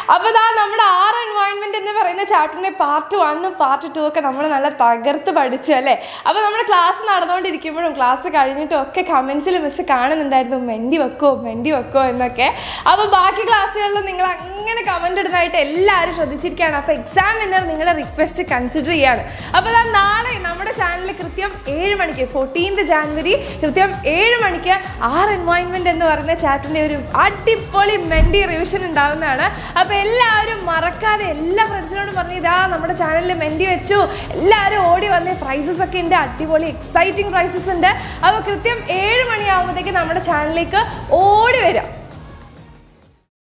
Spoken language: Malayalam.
അപ്പോൾ ഇതാ നമ്മുടെ ആർ എൻവയോൺമെന്റ് എന്ന് പറയുന്ന ചാപ്റ്ററിന്റെ പാർട്ട് വണ്ണും പാർട്ട് ടു ഒക്കെ നമ്മൾ നല്ല തകർത്ത് പഠിച്ചു അല്ലേ അപ്പോൾ നമ്മുടെ ക്ലാസ് നടന്നുകൊണ്ടിരിക്കുമ്പോഴും ക്ലാസ് കഴിഞ്ഞിട്ടും ഒക്കെ കമൻസിൽ മിസ് കാണുന്നുണ്ടായിരുന്നു മെൻഡി വെക്കോ മെൻഡി വെക്കോ എന്നൊക്കെ അപ്പോൾ ബാക്കി ക്ലാസ്സുകളിൽ നിങ്ങൾ അങ്ങനെ കമൻ്റ് ഇടുന്നതായിട്ട് എല്ലാവരും ശ്രദ്ധിച്ചിരിക്കുകയാണ് അപ്പോൾ എക്സാം വിന്നർ നിങ്ങളുടെ റിക്വസ്റ്റ് കൺസിഡർ ചെയ്യാണ് അപ്പോൾ ഇതാ നാളെ നമ്മുടെ ചാനലിൽ കൃത്യം ഏഴ് മണിക്ക് ഫോർട്ടീൻത് ജാനുവരി കൃത്യം ഏഴ് മണിക്ക് ആർ എൻവയോൺമെന്റ് എന്ന് പറയുന്ന ചാപ്റ്ററിന്റെ ഒരു അടിപൊളി മെൻഡി റിവിഷൻ ഉണ്ടാവുന്നതാണ് അപ്പോൾ എല്ലാവരും മറക്കാതെ എല്ലാ ഫ്രണ്ട്സിനോടും പറഞ്ഞ് ഇതാ നമ്മുടെ ചാനലിൽ മെൻഡി വെച്ചു എല്ലാവരും ഓടി വന്ന് പ്രൈസസ് ഒക്കെ ഉണ്ട് അടിപൊളി എക്സൈറ്റിംഗ് പ്രൈസസ് ഉണ്ട് അപ്പോൾ കൃത്യം ഏഴ് മണിയാകുമ്പോഴത്തേക്ക് നമ്മുടെ ചാനലിലേക്ക് ഓടി വരാം